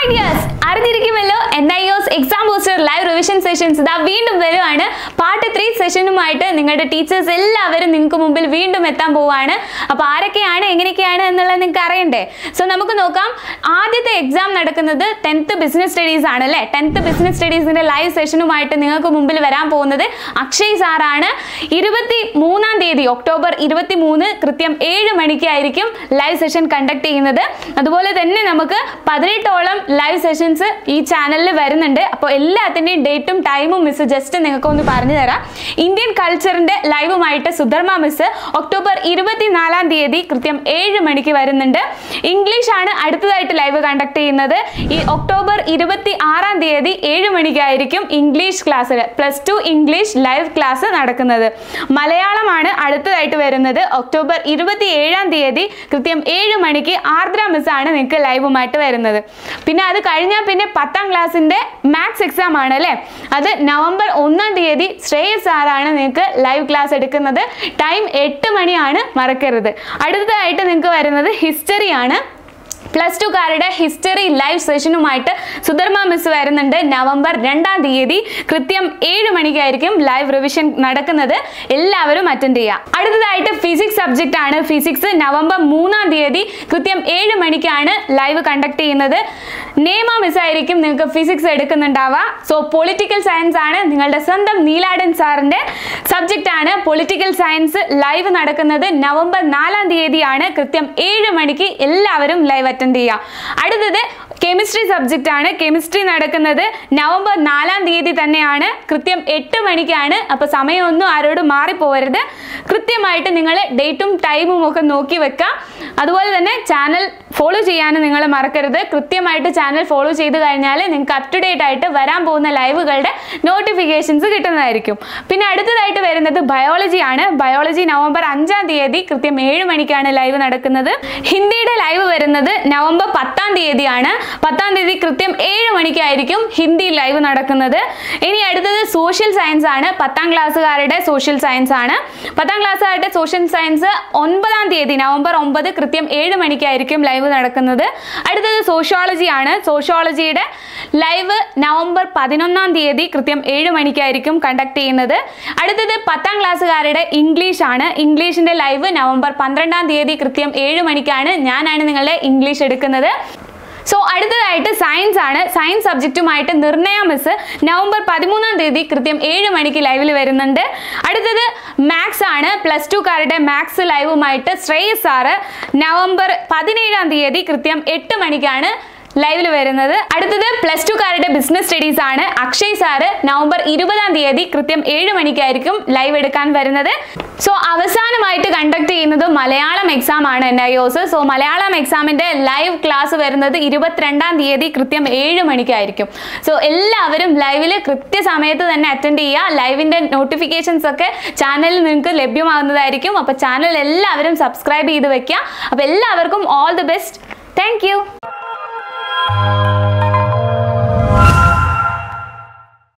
hi dears അറിഞ്ഞിരിക്കുമല്ലോ N I OS exam poster live revision sessions ഇതാ വീണ്ടും വരുവാണ് പാർട്ട് ത്രീ സെഷനുമായിട്ട് നിങ്ങളുടെ ടീച്ചേഴ്സ് എല്ലാവരും നിങ്ങൾക്ക് മുമ്പിൽ വീണ്ടും എത്താൻ പോവാണ് അപ്പോൾ ആരൊക്കെയാണ് എങ്ങനെയൊക്കെയാണ് എന്നുള്ളത് നിങ്ങൾക്ക് അറിയണ്ടേ സോ നമുക്ക് നോക്കാം ആദ്യത്തെ എക്സാം നടക്കുന്നത് ടെൻത്ത് ബിസിനസ് സ്റ്റഡീസ് ആണ് അല്ലേ ടെൻത്ത് ബിസിനസ് സ്റ്റഡീസിന്റെ ലൈവ് സെഷനുമായിട്ട് നിങ്ങൾക്ക് മുമ്പിൽ വരാൻ പോകുന്നത് അക്ഷയ് സാറാണ് ഇരുപത്തി മൂന്നാം തീയതി ഒക്ടോബർ ഇരുപത്തി മൂന്ന് കൃത്യം ഏഴ് മണിക്കായിരിക്കും ലൈവ് സെഷൻ കണ്ടക്ട് ചെയ്യുന്നത് അതുപോലെ തന്നെ നമുക്ക് പതിനെട്ടോളം ലൈവ് സെഷൻസ് ഈ ചാനലിൽ വരുന്നുണ്ട് അപ്പോൾ എല്ലാത്തിൻ്റെയും ഡേറ്റും ടൈമും മിസ് ജസ്റ്റ് നിങ്ങൾക്ക് ഒന്ന് പറഞ്ഞു തരാം ഇന്ത്യൻ കൾച്ചറിന്റെ ലൈവുമായിട്ട് സുധർമ്മ മിസ് ഒക്ടോബർ ഇരുപത്തിനാലാം തീയതി കൃത്യം ഏഴ് മണിക്ക് വരുന്നുണ്ട് ഇംഗ്ലീഷ് ആണ് അടുത്തതായിട്ട് ലൈവ് കണ്ടക്ട് ചെയ്യുന്നത് ഈ ഒക്ടോബർ ഇരുപത്തി ആറാം തീയതി ഏഴ് മണിക്കായിരിക്കും ഇംഗ്ലീഷ് ക്ലാസ്സിൽ plus two English live class നടക്കുന്നത് മലയാളമാണ് അടുത്തതായിട്ട് വരുന്നത് ഒക്ടോബർ ഇരുപത്തി ഏഴാം തീയതി കൃത്യം ഏഴ് മണിക്ക് ആർദ്ര മിസ് ആണ് നിങ്ങൾക്ക് ലൈവുമായിട്ട് വരുന്നത് പിന്നെ അത് കഴിഞ്ഞാൽ പിന്നെ പത്താം ക്ലാസ്സിന്റെ മാത്സ് എക്സാം ആണ് അല്ലേ അത് നവംബർ ഒന്നാം തീയതി ശ്രേയസ് സാറാണ് നിങ്ങൾക്ക് ലൈവ് ക്ലാസ് എടുക്കുന്നത് ടൈം എട്ട് മണിയാണ് മറക്കരുത് അടുത്തതായിട്ട് നിങ്ങൾക്ക് വരുന്നത് ഹിസ്റ്ററി ആണ് പ്ലസ് ടു കാരുടെ ഹിസ്റ്ററി ലൈവ് സെഷനുമായിട്ട് സുധർമ്മ മിസ് വരുന്നുണ്ട് നവംബർ രണ്ടാം തീയതി കൃത്യം ഏഴ് മണിക്കായിരിക്കും ലൈവ് റിവിഷൻ നടക്കുന്നത് എല്ലാവരും അറ്റൻഡ് ചെയ്യുക അടുത്തതായിട്ട് ഫിസിക്സ് സബ്ജക്റ്റ് ആണ് ഫിസിക്സ് നവംബർ മൂന്നാം തീയതി കൃത്യം ഏഴ് മണിക്കാണ് ലൈവ് കണ്ടക്ട് ചെയ്യുന്നത് നേമ മിസ് ആയിരിക്കും നിങ്ങൾക്ക് ഫിസിക്സ് എടുക്കുന്നുണ്ടാവുക സോ പൊളിറ്റിക്കൽ സയൻസ് ആണ് നിങ്ങളുടെ സ്വന്തം നീലാടൻ സാറിന്റെ സബ്ജക്റ്റ് ആണ് പൊളിറ്റിക്കൽ സയൻസ് ലൈവ് നടക്കുന്നത് നവംബർ നാലാം തീയതിയാണ് കൃത്യം ഏഴ് മണിക്ക് എല്ലാവരും ലൈവ് അറ്റൻഡ് ചെയ്യുക അടുത്തത് കെമിസ്ട്രി സബ്ജക്റ്റ് ആണ് കെമിസ്ട്രി നടക്കുന്നത് നവംബർ നാലാം തീയതി തന്നെയാണ് കൃത്യം എട്ട് മണിക്കാണ് അപ്പോൾ സമയമൊന്നും ആരോടും മാറിപ്പോവരുത് കൃത്യമായിട്ട് നിങ്ങൾ ഡേറ്റും ടൈമും ഒക്കെ നോക്കി വെക്കുക അതുപോലെ തന്നെ ചാനൽ ഫോളോ ചെയ്യാനും നിങ്ങൾ മറക്കരുത് കൃത്യമായിട്ട് ചാനൽ ഫോളോ ചെയ്ത് കഴിഞ്ഞാൽ നിങ്ങൾക്ക് അപ് ടു ഡേറ്റ് ആയിട്ട് വരാൻ പോകുന്ന ലൈവുകളുടെ നോട്ടിഫിക്കേഷൻസ് കിട്ടുന്നതായിരിക്കും പിന്നെ അടുത്തതായിട്ട് വരുന്നത് ബയോളജി ആണ് ബയോളജി നവംബർ അഞ്ചാം തീയതി കൃത്യം ഏഴ് മണിക്കാണ് ലൈവ് നടക്കുന്നത് ഹിന്ദിയുടെ ലൈവ് വരുന്നത് നവംബർ പത്താം തീയതിയാണ് പത്താം തീയതി കൃത്യം ഏഴ് മണിക്കായിരിക്കും ഹിന്ദി ലൈവ് നടക്കുന്നത് ഇനി അടുത്തത് സോഷ്യൽ സയൻസ് ആണ് പത്താം ക്ലാസ്സുകാരുടെ സോഷ്യൽ സയൻസ് ആണ് പത്താം ക്ലാസ്സുകാരുടെ സോഷ്യൽ സയൻസ് ഒൻപതാം തീയതി നവംബർ ഒമ്പത് കൃത്യം ഏഴ് മണിക്കായിരിക്കും ലൈവ് നടക്കുന്നത് അടുത്തത് സോഷ്യോളജി ആണ് സോഷ്യോളജിയുടെ ലൈവ് നവംബർ പതിനൊന്നാം തീയതി കൃത്യം ഏഴ് മണിക്കായിരിക്കും കണ്ടക്ട് ചെയ്യുന്നത് അടുത്തത് പത്താം ക്ലാസ്സുകാരുടെ ഇംഗ്ലീഷ് ആണ് ഇംഗ്ലീഷിന്റെ ലൈവ് നവംബർ പന്ത്രണ്ടാം തീയതി കൃത്യം ഏഴ് മണിക്കാണ് ഞാനാണ് നിങ്ങളുടെ ഇംഗ്ലീഷ് എടുക്കുന്നത് സോ അടുത്തതായിട്ട് സയൻസ് ആണ് സയൻസ് സബ്ജക്റ്റുമായിട്ട് നിർണയ മിസ് നവംബർ പതിമൂന്നാം തീയതി കൃത്യം ഏഴ് മണിക്ക് ലൈവിൽ വരുന്നുണ്ട് അടുത്തത് മാത്സ് ആണ് പ്ലസ് ടു കാരുടെ മാത്സ് ലൈവുമായിട്ട് ശ്രേയസ് സാറ് നവംബർ പതിനേഴാം തീയതി കൃത്യം എട്ട് മണിക്കാണ് ലൈവിൽ വരുന്നത് അടുത്തത് പ്ലസ് ടു കാരുടെ ബിസിനസ് സ്റ്റഡീസ് ആണ് അക്ഷയ് സാറ് നവംബർ ഇരുപതാം തീയതി കൃത്യം ഏഴ് മണിക്കായിരിക്കും ലൈവ് എടുക്കാൻ വരുന്നത് സോ അവസാനമായിട്ട് കണ്ടക്ട് ചെയ്യുന്നത് മലയാളം എക്സാം ആണ് N I OS so Malayalam എക്സാമിന്റെ ലൈവ് ക്ലാസ് വരുന്നത് ഇരുപത്തിരണ്ടാം തീയതി കൃത്യം ഏഴ് മണിക്കായിരിക്കും സോ എല്ലാവരും ലൈവിൽ കൃത്യസമയത്ത് തന്നെ അറ്റൻഡ് ചെയ്യുക ലൈവിന്റെ നോട്ടിഫിക്കേഷൻസ് ഒക്കെ ചാനലിൽ നിങ്ങൾക്ക് ലഭ്യമാകുന്നതായിരിക്കും അപ്പോൾ ചാനൽ എല്ലാവരും സബ്സ്ക്രൈബ് ചെയ്ത് വെക്കുക അപ്പോൾ എല്ലാവർക്കും ഓൾ ദി ബെസ്റ്റ് താങ്ക്